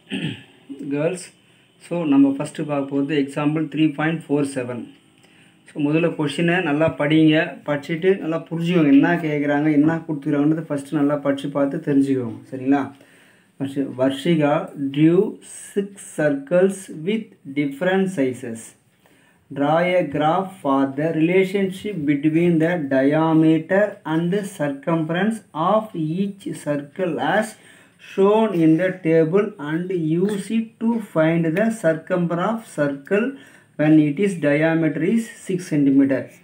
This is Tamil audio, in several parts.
கேர்ள்ஸ் ஸோ நம்ம ஃபஸ்ட்டு பார்க்க போகிறது example three point four seven so முதல்ல கொஷினை நல்லா படிங்க படிச்சுட்டு நல்லா புரிஞ்சுக்கோங்க என்ன கேட்குறாங்க என்ன கொடுத்துருக்காங்கன்றது ஃபஸ்ட்டு நல்லா படித்து பார்த்து தெரிஞ்சுக்கோங்க சரிங்களா first Varshika drew six circles with different sizes draw a graph for the relationship between the diameter and the circumference of each circle as shown in the table and use it to find the circumference of circle when it is diameter is 6 cm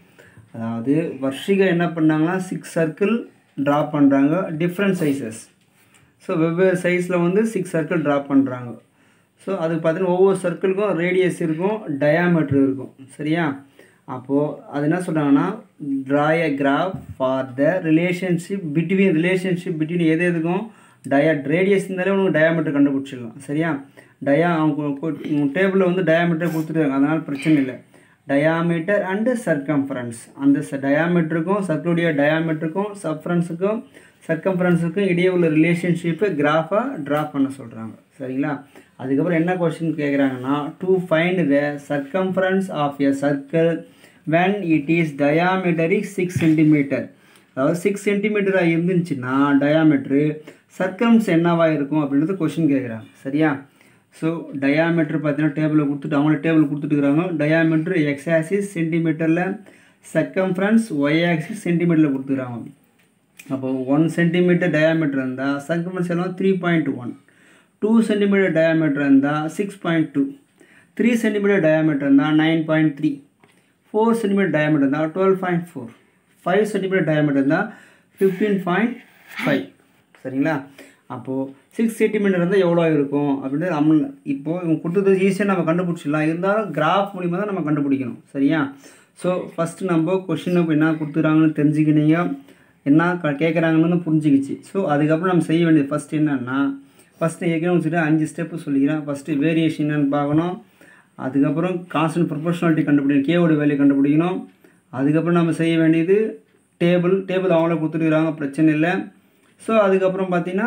அதாவது வர்ஷிகா என்ன பண்ணாங்கன்னா சிக்ஸ் சர்க்கிள் ட்ரா பண்ணுறாங்க டிஃப்ரெண்ட் சைஸஸ் ஸோ வெவ்வேறு சைஸில் வந்து சிக்ஸ் சர்க்கிள் ட்ரா பண்ணுறாங்க ஸோ அதுக்கு பார்த்தீங்கன்னா ஒவ்வொரு சர்க்கிளுக்கும் ரேடியஸ் இருக்கும் டயாமீட்டர் இருக்கும் சரியா அப்போது அது என்ன சொல்கிறாங்கன்னா draw a graph for the relationship between relationship between எது எதுக்கும் டயா ரேடியஸ் இருந்தாலே உனக்கு டயாமீட்டர் கண்டுபிடிச்சிடலாம் சரியா டயா அவங்க டேபிளில் வந்து டயாமீட்டர் கொடுத்துருக்காங்க அதனால் பிரச்சனை இல்லை டயாமீட்டர் அண்டு சர்க்கம்ஃபரன்ஸ் அந்த டயாமீட்டருக்கும் சர்க்கிளுடைய டயாமீட்டருக்கும் சப்ஃபரன்ஸுக்கும் சர்க்கம்ஃபரன்ஸுக்கும் இடையே உள்ள ரிலேஷன்ஷிப்பை கிராஃபாக ட்ரா பண்ண சொல்கிறாங்க சரிங்களா அதுக்கப்புறம் என்ன கொஸ்டின் கேட்குறாங்கன்னா to find the circumference of a circle when it is diameter is six centimetre அதாவது சிக்ஸ் சென்டிமீட்டராக இருந்துச்சுன்னா டயாமீட்ரு சர்க்கம்ஸ் என்னவாக இருக்கும் அப்படின்றது கொஷின் கேட்குறாங்க சரியா ஸோ டயாமீட்டர் பார்த்தீங்கன்னா டேபிளில் கொடுத்துட்டு அவங்கள டேபிள் கொடுத்துட்டுருக்காங்க டயாமீட்ரு எக்ஸ் ஆக்சிஸ் சென்டிமீட்டரில் சர்க்கம்ஃபரன்ஸ் ஒய் ஆக்சிஸ் சென்டிமீட்டரில் கொடுத்துருக்காங்க அப்போது ஒன் சென்டிமீட்டர் டயாமீட்டர் இருந்தால் சர்க்கம்ஃபரன்ஸ் எல்லாம் three point one two centimetre diameter இருந்தால் six point two three centimetre diameter இருந்தால் nine point three four centimetre diameter இருந்தால் twelve point four five centimetre diameter இருந்தால் ஃபிஃப்டீன் பாயிண்ட் ஃபைவ் சரிங்களா அப்போது சிக்ஸ் சென்டிமீட்டர் இருந்தால் எவ்வளோ இருக்கும் அப்படின்றது நம்ம இப்போது இவங்க கொடுத்தது ஈஸியாக நம்ம கண்டுபிடிச்சிடலாம் இருந்தாலும் கிராஃப் மூலிமா தான் நம்ம கண்டுபிடிக்கணும் சரியா ஸோ ஃபஸ்ட்டு நம்ம கொஷினுக்கு என்ன கொடுத்துறாங்கன்னு தெரிஞ்சுக்கினீங்க என்ன கேட்குறாங்கன்னு புரிஞ்சுக்கிச்சு ஸோ அதுக்கப்புறம் நம்ம செய்ய வேண்டியது ஃபஸ்ட் என்னன்னா ஃபஸ்ட்டு ஏற்கனவே வச்சுட்டு அஞ்சு ஸ்டெப்பு சொல்லிக்கிறேன் ஃபஸ்ட்டு வேரியேஷன் என்னன்னு பார்க்கணும் அதுக்கப்புறம் கான்ஸ்டன்ட் ப்ரொபோஷனாலிட்டி கண்டுபிடிக்கணும் கேவோட வேல்யூ கண்டுபிடிக்கணும் அதுக்கப்புறம் நம்ம செய்ய வேண்டியது டேபிள் டேபிள் அவங்களே கொடுத்துருக்குறாங்க பிரச்சனை இல்லை ஸோ அதுக்கப்புறம் பார்த்தீங்கன்னா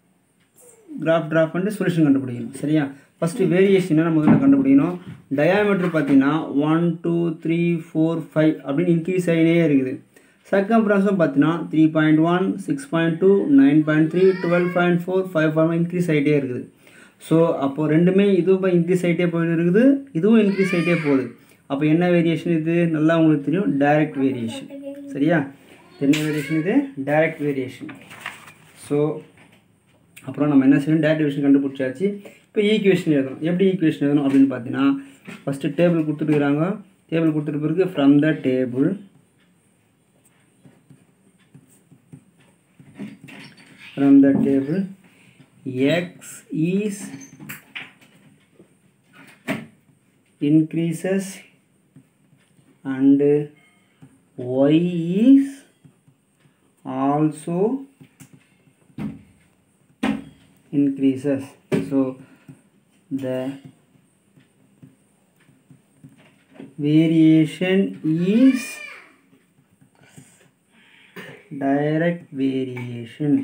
கிராஃப் ட்ராப் பண்ணிட்டு சொல்யூஷன் கண்டுபிடிக்கணும் சரியா ஃபஸ்ட்டு வேரியேஷன் நம்ம முதல்ல கண்டுபிடிக்கணும் டயாமீட்டர் பார்த்தீங்கன்னா one two three four five அப்படின்னு இன்க்ரீஸ் ஆகினே இருக்குது சர்க்கம்ஃபரன்ஸும் பார்த்தீங்கன்னா three point one six point two nine point three twelve point four five point increase ஆகிட்டே இருக்குது ஸோ அப்போது ரெண்டுமே இதுவும் இன்க்ரீஸ் ஆகிட்டே போயிட்டு இருக்குது இதுவும் இன்க்ரீஸ் ஆகிட்டே போகுது அப்போ என்ன வேரியேஷன் இது நல்லா உங்களுக்கு தெரியும் டைரக்ட் வேரியேஷன் சரியா என்ன வேரியேஷன் இது டைரக்ட் வேரியேஷன் ஸோ அப்புறம் நம்ம என்ன செய்யணும் டைரக்ட் வேரியேஷன் கண்டுபிடிச்சாச்சு இப்போ ஈக்குவேஷன் எழுதணும் எப்படி ஈக்குவேஷன் எழுதணும் அப்படின்னு பார்த்தீங்கன்னா ஃபஸ்ட்டு டேபிள் கொடுத்துருக்குறாங்க டேபிள் கொடுத்துட்டு பிறகு from the table from the table x is increases and y is also increases so the variation is direct variation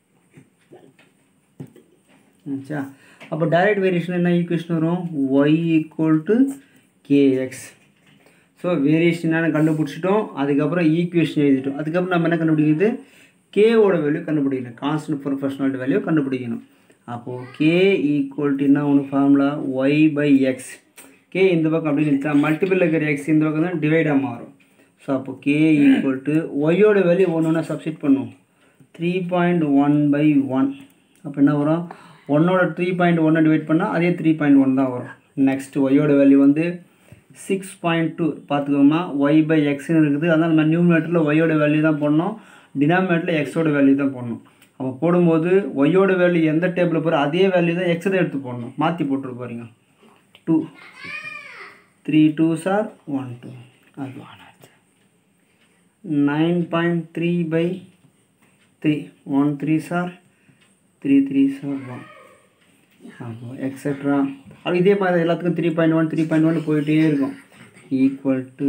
ஆச்சா அப்போ டைரக்ட் வேரியேஷன் என்ன ஈக்குவேஷன் வரும் y equal to k x so variation என்னென்னு கண்டுபிடிச்சிட்டோம் அதுக்கப்புறம் ஈக்குவேஷன் எழுதிட்டோம் அதுக்கப்புறம் நம்ம என்ன கண்டுபிடிக்கிறது கேவோட வேல்யூ கண்டுபிடிக்கணும் கான்ஸ்டன்ட் ப்ரொஃபஷனல் வேல்யூ கண்டுபிடிக்கணும் அப்போது கே ஈக்குவல் டு என்ன ஒன்று formula y by x k இந்த பக்கம் அப்படின்னு இருக்கா மல்டிபிள் இருக்கிற எக்ஸ் இந்த பக்கம் தான் டிவைடாக மாறும் ஸோ அப்போ கே ஈக்குவல் டு ஒய்யோட வேல்யூ ஒன்று ஒன்றா சப்ஸ்டிட் பண்ணும் three point one by one அப்போ என்ன வரும் ஒன்னோட த்ரீ பாயிண்ட் ஒன்னை டிவைட் பண்ணால் அதே த்ரீ பாயிண்ட் ஒன் தான் வரும் நெக்ஸ்ட் ஒய்யோட வேல்யூ வந்து சிக்ஸ் பாயிண்ட் டூ பார்த்துக்கோமா ஒய் பை எக்ஸ்னு இருக்குது அதனால் நம்ம நியூமினேட்டரில் ஒய்யோட வேல்யூ தான் போடணும் டினாமினேட்டரில் எக்ஸோட வேல்யூ தான் போடணும் அப்போ போடும்போது ஒய்யோட வேல்யூ எந்த டேபிளில் போகிற அதே வேல்யூ தான் எக்ஸ் தான் எடுத்து போடணும் மாற்றி போட்டுரு போகிறீங்க two three two sir one two அது nine point three by three one three sir three three sir one அப்போ எக்ஸட்ரா அது இதே மாதிரி எல்லாத்துக்கும் three point one three point one போயிட்டே இருக்கும் equal to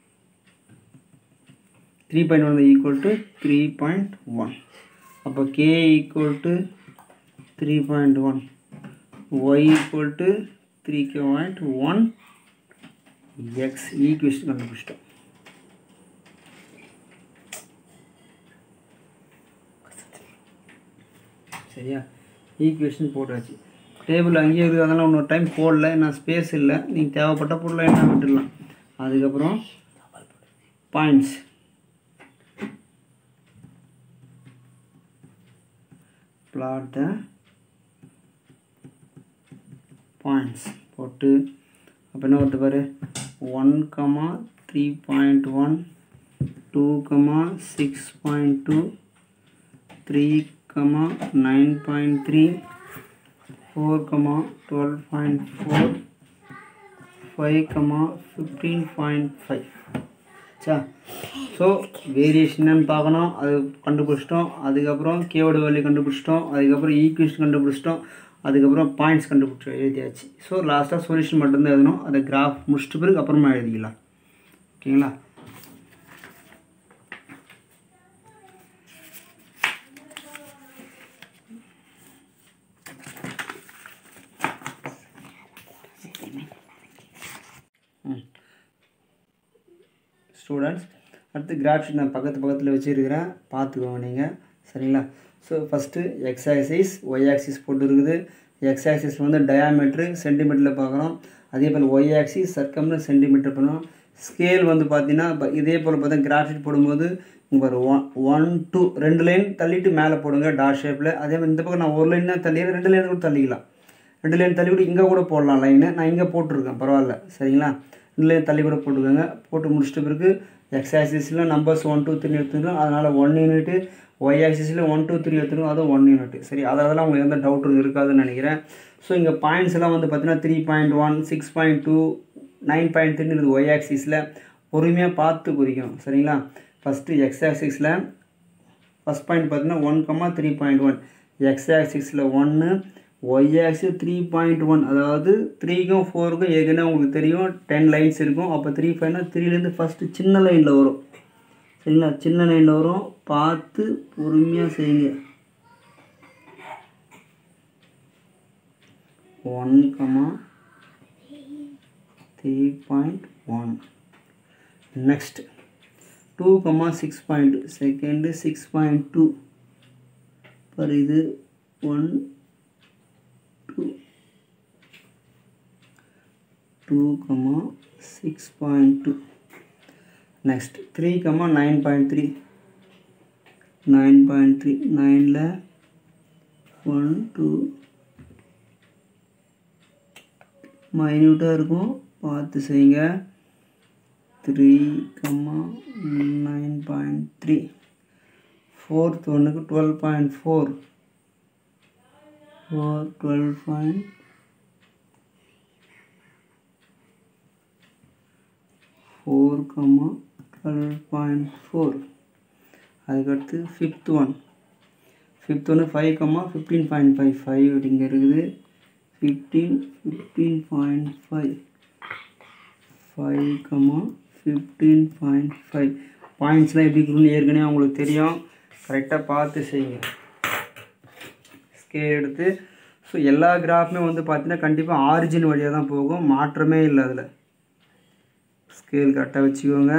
three point one equal to three point one அப்போ k equal to three point one y equal to three k point one x equation கண்டுபிடிச்சிட்டோம் சரியா ஈக்குவேஷன் போட்டாச்சு டேபிள் அங்கேயே இருக்குது அதெல்லாம் இன்னொரு டைம் போடல நான் ஸ்பேஸ் இல்லை நீங்கள் தேவைப்பட்ட பொருளை என்ன விட்டுடலாம் அதுக்கப்புறம் பாயிண்ட்ஸ் plot the பாயிண்ட்ஸ் போட்டு அப்போ என்ன வருது பாரு one comma three point one two comma six point two three comma nine point three four comma twelve point four five comma fifteen point five சா ஸோ வேரியேஷன்னு பார்க்கணும் அது கண்டுபிடிச்சிட்டோம் அதுக்கப்புறம் கேவோட வேல்யூ கண்டுபிடிச்சிட்டோம் அதுக்கப்புறம் ஈக்குவேஷன் கண்டுபிடிச்சிட்டோம் அதுக்கப்புறம் பாயிண்ட்ஸ் கண்டுபிடிச்சி எழுதியாச்சு ஸோ லாஸ்ட்டாக சொல்யூஷன் மட்டும்தான் எழுதணும் அதை கிராஃப் முடிச்சிட்ட பிறகு அப்புறமா எழுதிக்கலாம் ஓகேங்களா ஸ்டூடெண்ட்ஸ் அடுத்து கிராஃப் ஷீட் நான் பக்கத்து பக்கத்தில் வச்சுருக்கிறேன் பார்த்துக்கோங்க நீங்கள் சரிங்களா so first x axis y axis போட்டு இருக்குது எக்ஸ் ஆக்சிஸ் வந்து டயாமீட்ரு சென்டிமீட்டரில் பார்க்குறோம் அதே போல் ஒய் ஆக்சிஸ் சர்க்கம்னு சென்டிமீட்டர் பண்ணுவோம் ஸ்கேல் வந்து பார்த்தீங்கன்னா இப்போ இதே போல் பார்த்தா கிராஃப் ஷீட் போடும்போது இங்கே ஒரு ஒன் ஒன் டூ ரெண்டு லைன் தள்ளிட்டு மேலே போடுங்க டாட் ஷேப்பில் அதே மாதிரி இந்த பக்கம் நான் ஒரு லைன் தான் தள்ளிடுறேன் ரெண்டு லைன் கூட தள்ளிக்கலாம் ரெண்டு லைன் தள்ளி கூட இங்கே கூட போடலாம் லைனு நான் இங்கே போட்டிருக்கேன் பரவாயில்ல சரிங்களா ரெண்டு லைன் தள்ளி கூட போட்டுக்கோங்க போட்டு முடிச்சிட்ட பிறகு எக்ஸ் ஆக்சிஸில் நம்பர்ஸ் ஒன் டூ த்ரீ எடுத்துக்கிறோம் அதனால் ஒன் யூனிட்டு ஒய் ஆக்சிஸில் ஒன் டூ த்ரீ எடுத்துக்கிறோம் அதுவும் ஒன் யூனிட் சரி அதெல்லாம் உங்களுக்கு எந்த டவுட்டும் இருக்காதுன்னு நினைக்கிறேன் ஸோ இங்கே பாயிண்ட்ஸ் எல்லாம் வந்து பார்த்தீங்கன்னா three point one six point two nine point த்ரீன்னு இருக்குது ஒய் ஆக்சிஸில் பொறுமையாக பார்த்து குறிக்கணும் சரிங்களா ஃபஸ்ட்டு எக்ஸ் ஆக்சிஸில் ஃபஸ்ட் பாயிண்ட் பார்த்தீங்கன்னா one comma three point one x ஆக்சிஸில் ஒன்று y axis three point one அதாவது த்ரீக்கும் ஃபோருக்கும் ஏற்கனவே உங்களுக்கு தெரியும் டென் லைன்ஸ் இருக்கும் அப்போ த்ரீ ஃபைவ்னா த்ரீலேருந்து ஃபஸ்ட்டு சின்ன லைனில் வரும் சரிங்களா சின்ன லைனில் வரும் பார்த்து பொறுமையாக செய்யுங்க one comma three point one next two comma six point second six point two பர் இது one two two comma six point two next three comma nine point three nine point three நைனில் ஒன் டூ மைன்யூட்டாக இருக்கும் பார்த்து செய்யுங்க three comma nine point three fourth ஒன்றுக்கு twelve point four four twelve point four comma twelve point four அதுக்கடுத்து ஃபிஃப்த் ஒன் ஃபிஃப்த் ஒன்று five comma fifteen point five five இங்கே இருக்குது fifteen fifteen point five five comma fifteen point five பாயிண்ட்ஸ்லாம் எப்படி இருக்குன்னு ஏற்கனவே உங்களுக்கு தெரியும் கரெக்டாக பார்த்து செய்யுங்க ஸ்கேல் எடுத்து ஸோ எல்லா கிராஃப்மே வந்து பார்த்தீங்கன்னா கண்டிப்பாக ஆரிஜின் வழியாக தான் போகும் மாற்றமே இல்லை அதில் ஸ்கேல் கரெக்டாக வச்சுக்கோங்க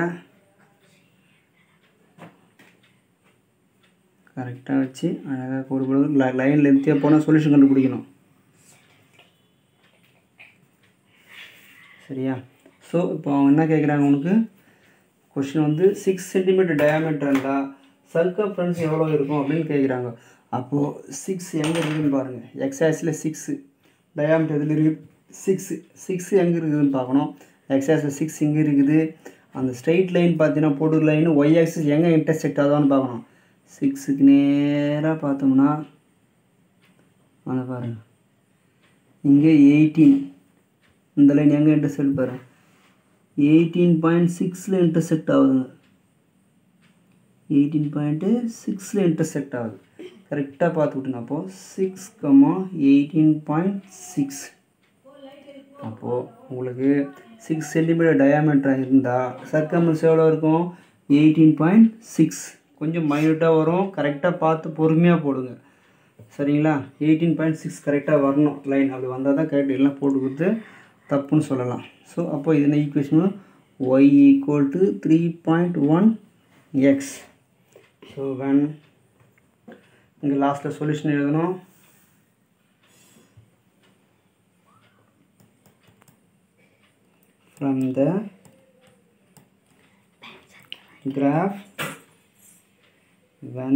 கரெக்டாக வச்சு அழகாக கோடு போடுங்க லைன் லென்த்தியாக போனால் சொல்யூஷன் கண்டுபிடிக்கணும் சரியா ஸோ இப்போ அவங்க என்ன கேட்குறாங்க உனக்கு கொஷின் வந்து சிக்ஸ் சென்டிமீட்டர் டயாமீட்டர் இருந்தால் சர்க்கம்ஃபரன்ஸ் எவ்வளோ இருக்கும் அப்படின்னு கேட்குறாங்க அப்போது சிக்ஸ் எங்கே இருக்குதுன்னு பாருங்கள் எக்ஸாஸில் சிக்ஸு டயாமீட்டர் இதில் இருக்குது சிக்ஸு சிக்ஸ் எங்கே இருக்குதுன்னு பார்க்கணும் எக்ஸாஸில் சிக்ஸ் இங்கே இருக்குது அந்த ஸ்ட்ரெயிட் லைன் பார்த்தீங்கன்னா போட்டு லைன் ஒய் ஆக்சிஸ் எங்கே இன்டர்செக்ட் ஆகுதான்னு பார்க்கணும் சிக்ஸுக்கு நேராக பார்த்தோம்னா அதை பாருங்கள் இங்கே எயிட்டீன் இந்த லைன் எங்கே இன்டர்செக்ட் பாரு எயிட்டீன் பாயிண்ட் சிக்ஸில் இன்டர்செக்ட் ஆகுதுங்க எயிட்டீன் பாயிண்ட்டு சிக்ஸில் இன்டர்செக்ட் ஆகுது கரெக்டாக பார்த்துக்கிட்டுங்க அப்போது six comma eighteen point six அப்போது உங்களுக்கு சிக்ஸ் சென்டிமீட்டர் டயாமீட்டர் இருந்தால் சர்க்கம்ஸ் எவ்வளோ இருக்கும் எயிட்டீன் பாயிண்ட் சிக்ஸ் கொஞ்சம் மைனூட்டாக வரும் கரெக்டாக பார்த்து பொறுமையாக போடுங்க சரிங்களா எயிட்டீன் பாயிண்ட் சிக்ஸ் கரெக்டாக வரணும் லைன் அப்படி வந்தால் தான் கரெக்ட் எல்லாம் போட்டு கொடுத்து தப்புன்னு சொல்லலாம் ஸோ அப்போ இது என்ன ஈக்குவேஷனும் y equal to three point one x so when இங்கே லாஸ்ட்டில் சொல்யூஷன் எழுதணும் from the graph when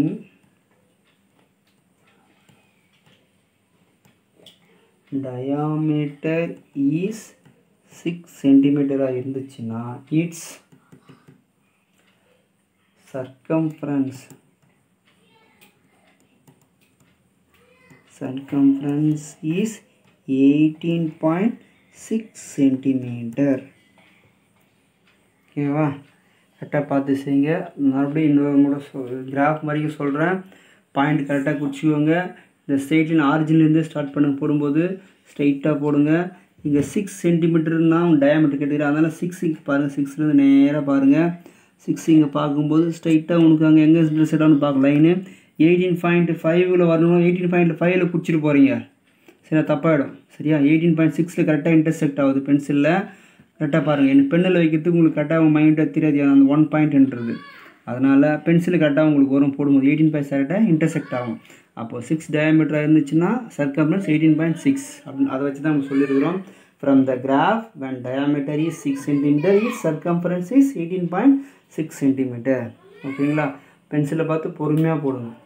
diameter is 6 சென்டிமீட்டராக இருந்துச்சுன்னா it's circumference circumference is 18.6 centimetre ஓகேவா கரெக்டாக பார்த்து செய்யுங்க மறுபடியும் இன்னொரு முறை சொல் கிராஃப் மாதிரி சொல்கிறேன் பாயிண்ட் கரெக்டாக குறிச்சிக்கோங்க இந்த ஸ்ட்ரெயிட்டின் ஆரிஜின்லேருந்து ஸ்டார்ட் பண்ண போடும்போது ஸ்ட்ரைட்டாக போடுங்க இங்கே சிக்ஸ் சென்டிமீட்டர்னா டயாமீட்டர் கேட்டுக்கிறேன் அதனால் சிக்ஸ் இங்கே பாருங்கள் சிக்ஸ்லேருந்து நேராக பாருங்கள் சிக்ஸ் இங்கே பார்க்கும்போது ஸ்ட்ரைட்டாக உனக்கு அங்கே எங்கே இன்ட்ரெஸ்ட் ஆகும்னு பார்க்க லைனு எயிட்டீன் பாயிண்ட் ஃபைவ்ல வரணும் எயிட்டீன் பாயிண்ட் ஃபைவ்ல குடிச்சிட்டு போகிறீங்க சரி தப்பாயிடும் சரியா எயிட்டீன் பாயிண்ட் சிக்ஸில் கரெக்டாக இன்டர்செக்ட் ஆகுது பென்சிலில் கரெக்டாக பாருங்கள் எனக்கு பெண்ணில் வைக்கிறதுக்கு உங்களுக்கு கரெக்டாக உங்கள் மைண்டாக தெரியாது அந்த ஒன் பாயிண்ட்ன்றது அதனால் பென்சில் கரெக்டாக உங்களுக்கு வரும் போடும்போது எயிட்டீன் பாயிண்ட் கரெக்டாக இன்டர்செக்ட் ஆகும் அப்போது சிக்ஸ் டயாமீட்டராக இருந்துச்சுன்னா சர்க்கம்ஃபரன்ஸ் எயிட்டீன் பாயிண்ட் சிக்ஸ் அப்படின்னு அதை வச்சு தான் நம்ம சொல்லியிருக்கிறோம் from the graph when diameter is six centimetre is circumference is eighteen point six centimetre ஓகேங்களா பென்சிலை பார்த்து பொறுமையாக போடுங்க